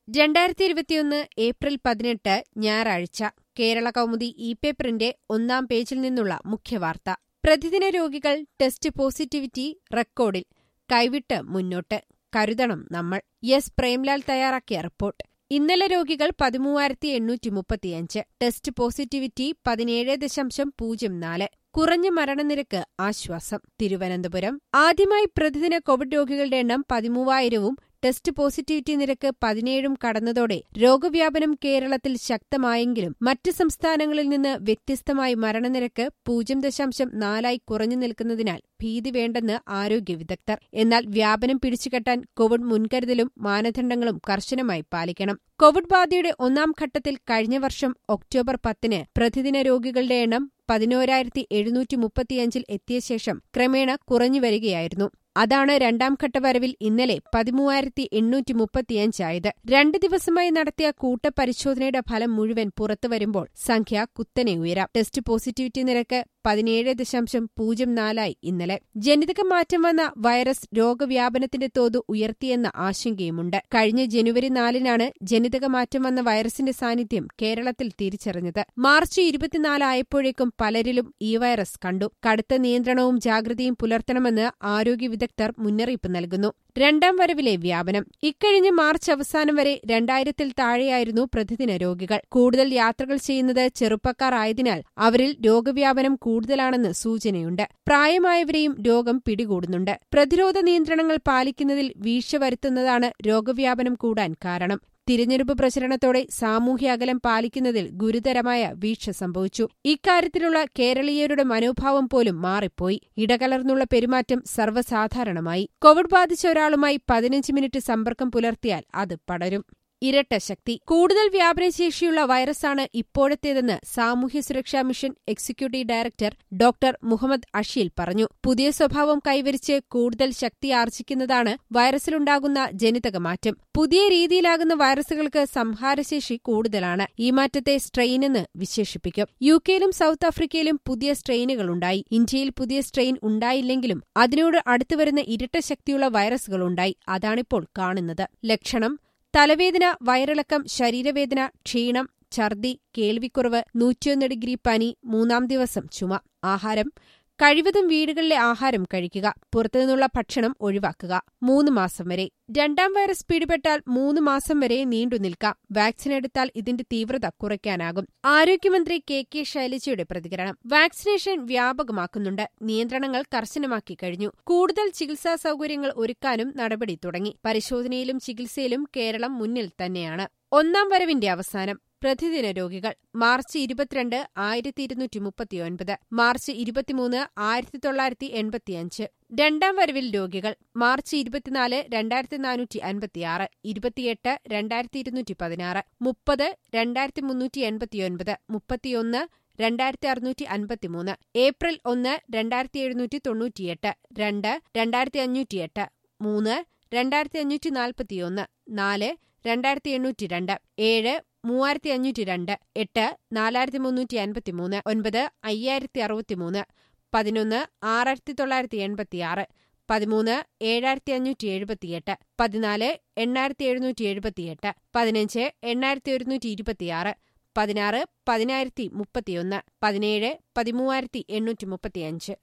രണ്ടായിരത്തി ഇരുപത്തിയൊന്ന് ഏപ്രിൽ പതിനെട്ട് ഞായറാഴ്ച കേരള കൗമുദി ഇ പേപ്പറിന്റെ ഒന്നാം പേജിൽ നിന്നുള്ള മുഖ്യവാർത്ത പ്രതിദിന രോഗികൾ ടെസ്റ്റ് പോസിറ്റിവിറ്റി റെക്കോർഡിൽ കൈവിട്ട് മുന്നോട്ട് കരുതണം നമ്മൾ എസ് പ്രേംലാൽ തയ്യാറാക്കിയ റിപ്പോർട്ട് ഇന്നലെ രോഗികൾ പതിമൂവായിരത്തി എണ്ണൂറ്റി മുപ്പത്തിയഞ്ച് ടെസ്റ്റ് പോസിറ്റിവിറ്റി പതിനേഴ് ദശാംശം പൂജ്യം നാല് കുറഞ്ഞ മരണനിരക്ക് ആശ്വാസം തിരുവനന്തപുരം ആദ്യമായി പ്രതിദിന കോവിഡ് രോഗികളുടെ എണ്ണം പതിമൂവായിരവും ടെസ്റ്റ് പോസിറ്റിവിറ്റി നിരക്ക് പതിനേഴും കടന്നതോടെ രോഗവ്യാപനം കേരളത്തിൽ ശക്തമായെങ്കിലും മറ്റ് സംസ്ഥാനങ്ങളിൽ നിന്ന് വ്യത്യസ്തമായി മരണനിരക്ക് പൂജ്യം ദശാംശം നാലായി കുറഞ്ഞു നിൽക്കുന്നതിനാൽ ഭീതി വേണ്ടെന്ന് ആരോഗ്യ വിദഗ്ധർ എന്നാൽ വ്യാപനം പിടിച്ചുകെട്ടാൻ കോവിഡ് മുൻകരുതലും മാനദണ്ഡങ്ങളും കർശനമായി പാലിക്കണം കോവിഡ് ബാധയുടെ ഒന്നാം ഘട്ടത്തിൽ കഴിഞ്ഞ വർഷം ഒക്ടോബർ പത്തിന് പ്രതിദിന രോഗികളുടെ എണ്ണം പതിനോരായിരത്തി എഴുന്നൂറ്റി മുപ്പത്തിയഞ്ചിൽ എത്തിയ ശേഷം ക്രമേണ കുറഞ്ഞുവരികയായിരുന്നു അതാണ് രണ്ടാം ഘട്ട വരവിൽ ഇന്നലെ പതിമൂവായിരത്തി എണ്ണൂറ്റി മുപ്പത്തിയഞ്ചായത് രണ്ട് ദിവസമായി നടത്തിയ കൂട്ടപരിശോധനയുടെ ഫലം മുഴുവൻ പുറത്തുവരുമ്പോൾ സംഖ്യ കുത്തനെ ഉയരാം ടെസ്റ്റ് പോസിറ്റിവിറ്റി നിരക്ക് പതിനേഴ് ദശാംശം പൂജ്യം നാലായി ഇന്നലെ ജനിതക മാറ്റം വന്ന വൈറസ് രോഗവ്യാപനത്തിന്റെ തോത് ഉയർത്തിയെന്ന ആശങ്കയുമുണ്ട് കഴിഞ്ഞ ജനുവരി നാലിനാണ് ജനിതക മാറ്റം വന്ന വൈറസിന്റെ സാന്നിധ്യം കേരളത്തിൽ തിരിച്ചറിഞ്ഞത് മാർച്ച് ഇരുപത്തിനാലായപ്പോഴേക്കും പലരിലും ഈ വൈറസ് കണ്ടു കടുത്ത നിയന്ത്രണവും ജാഗ്രതയും പുലർത്തണമെന്ന് ആരോഗ്യ വിദഗ്ധർ മുന്നറിയിപ്പ് നൽകുന്നു രണ്ടാം വരവിലെ വ്യാപനം ഇക്കഴിഞ്ഞ മാർച്ച് അവസാനം വരെ രണ്ടായിരത്തിൽ താഴെയായിരുന്നു പ്രതിദിന രോഗികൾ കൂടുതൽ യാത്രകൾ ചെയ്യുന്നത് ചെറുപ്പക്കാർ ആയതിനാൽ അവരിൽ രോഗവ്യാപനം കൂടുതലാണെന്ന് സൂചനയുണ്ട് പ്രായമായവരെയും രോഗം പിടികൂടുന്നുണ്ട് പ്രതിരോധ നിയന്ത്രണങ്ങൾ പാലിക്കുന്നതിൽ വീഴ്ച വരുത്തുന്നതാണ് രോഗവ്യാപനം കൂടാൻ കാരണം തിരഞ്ഞെടുപ്പ് പ്രചരണത്തോടെ സാമൂഹ്യ അകലം പാലിക്കുന്നതിൽ ഗുരുതരമായ വീഴ്ച സംഭവിച്ചു ഇക്കാര്യത്തിലുള്ള കേരളീയരുടെ മനോഭാവം പോലും മാറിപ്പോയി ഇടകലർന്നുള്ള പെരുമാറ്റം സർവ്വസാധാരണമായി കോവിഡ് ബാധിച്ച ഒരാളുമായി പതിനഞ്ച് മിനിറ്റ് സമ്പർക്കം പുലർത്തിയാൽ അത് പടരും ഇരട്ട ശക്തി കൂടുതൽ വ്യാപനശേഷിയുള്ള വൈറസാണ് ഇപ്പോഴത്തേതെന്ന് സാമൂഹ്യ സുരക്ഷാ mission executive director doctor Muhammad Asheel പറഞ്ഞു പുതിയ സ്വഭാവം കൈവരിച്ച് കൂടുതൽ ശക്തി ആർജിക്കുന്നതാണ് വൈറസിലുണ്ടാകുന്ന ജനിതക മാറ്റം പുതിയ രീതിയിലാകുന്ന വൈറസുകൾക്ക് സംഹാരശേഷി കൂടുതലാണ് ഈ മാറ്റത്തെ സ്ട്രെയിൻ എന്ന് വിശേഷിപ്പിക്കും യു കെയിലും സൗത്ത് ആഫ്രിക്കയിലും പുതിയ സ്ട്രെയിനുകളുണ്ടായി ഇന്ത്യയിൽ പുതിയ സ്ട്രെയിൻ ഉണ്ടായില്ലെങ്കിലും അതിനോട് അടുത്തുവരുന്ന ഇരട്ട ശക്തിയുള്ള വൈറസുകളുണ്ടായി അതാണിപ്പോൾ കാണുന്നത് ലക്ഷണം തലവേദന വയറിളക്കം ശരീരവേദന ക്ഷീണം ഛർദി കേൾവിക്കുറവ് നൂറ്റിയൊന്ന് ഡിഗ്രി പനി മൂന്നാം ദിവസം ചുമ ആഹാരം കഴിവതും വീടുകളിലെ ആഹാരം കഴിക്കുക പുറത്തുനിന്നുള്ള ഭക്ഷണം ഒഴിവാക്കുക മൂന്ന് മാസം വരെ രണ്ടാം വൈറസ് പിടിപെട്ടാൽ മൂന്ന് മാസം വരെ നീണ്ടുനിൽക്കാം വാക്സിൻ എടുത്താൽ ഇതിന്റെ തീവ്രത കുറയ്ക്കാനാകും ആരോഗ്യമന്ത്രി കെ കെ ശൈലജയുടെ പ്രതികരണം വാക്സിനേഷൻ വ്യാപകമാക്കുന്നുണ്ട് നിയന്ത്രണങ്ങൾ കർശനമാക്കി കഴിഞ്ഞു കൂടുതൽ ചികിത്സാ സൗകര്യങ്ങൾ ഒരുക്കാനും നടപടി തുടങ്ങി പരിശോധനയിലും ചികിത്സയിലും കേരളം മുന്നിൽ തന്നെയാണ് ഒന്നാം വരവിന്റെ അവസാനം പ്രതിദിന രോഗികൾ മാർച്ച് ഇരുപത്തിരണ്ട് ആയിരത്തി ഇരുന്നൂറ്റി മുപ്പത്തിയൊൻപത് മാർച്ച് ഇരുപത്തിമൂന്ന് ആയിരത്തി തൊള്ളായിരത്തി എൺപത്തിയഞ്ച് രണ്ടാം വരവിൽ രോഗികൾ മാർച്ച് ഇരുപത്തിനാല് രണ്ടായിരത്തി നാനൂറ്റി അൻപത്തിയാറ് ഇരുപത്തിയെട്ട് രണ്ടായിരത്തി ഇരുന്നൂറ്റി പതിനാറ് മുപ്പത് രണ്ടായിരത്തി മുന്നൂറ്റി എൺപത്തിയൊൻപത് മുപ്പത്തിയൊന്ന് രണ്ടായിരത്തി അറുന്നൂറ്റി അൻപത്തിമൂന്ന് ഏപ്രിൽ ഒന്ന് രണ്ടായിരത്തി എഴുന്നൂറ്റി തൊണ്ണൂറ്റിയെട്ട് രണ്ട് രണ്ടായിരത്തി അഞ്ഞൂറ്റിയെട്ട് മൂന്ന് രണ്ടായിരത്തി അഞ്ഞൂറ്റി നാൽപ്പത്തിയൊന്ന് നാല് രണ്ടായിരത്തി എണ്ണൂറ്റി രണ്ട് ഏഴ് മൂവായിരത്തി അഞ്ഞൂറ്റി രണ്ട് എട്ട് നാലായിരത്തി മുന്നൂറ്റി അൻപത്തിമൂന്ന് ഒൻപത് അയ്യായിരത്തി അറുപത്തിമൂന്ന് പതിനൊന്ന് ആറായിരത്തി തൊള്ളായിരത്തി എൺപത്തിയാറ് പതിമൂന്ന് ഏഴായിരത്തി അഞ്ഞൂറ്റി എഴുപത്തിയെട്ട് പതിനാല് എണ്ണായിരത്തി എഴുന്നൂറ്റി എഴുപത്തിയെട്ട് പതിനഞ്ച് എണ്ണായിരത്തി ഒരുന്നൂറ്റി ഇരുപത്തിയാറ് പതിനാറ് പതിനായിരത്തി മുപ്പത്തിയൊന്ന് പതിനേഴ് പതിമൂവായിരത്തി എണ്ണൂറ്റി മുപ്പത്തിയഞ്ച്